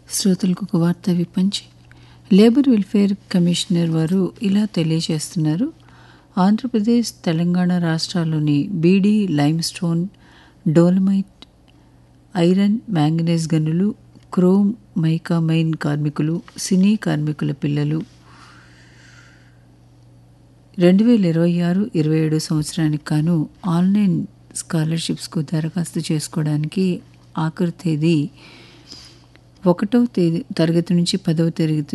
శ్రోతలకు ఒక వార్త విప్పంచి లేబర్ వెల్ఫేర్ కమిషనర్ వారు ఇలా తెలియజేస్తున్నారు ఆంధ్రప్రదేశ్ తెలంగాణ రాష్ట్రాల్లోని beedi lime stone dolomite iron manganese గనులు క్రోమ్ మైకామైన్ కార్మికులు సినీ కార్మికుల పిల్లలు రెండు వేల ఇరవై ఆరు ఇరవై ఏడు సంవత్సరానికి గాను ఆన్లైన్ స్కాలర్షిప్స్కు దరఖాస్తు చేసుకోవడానికి ఆఖరి తేదీ ఒకటవ తేదీ తరగతి నుంచి పదవ తరగతి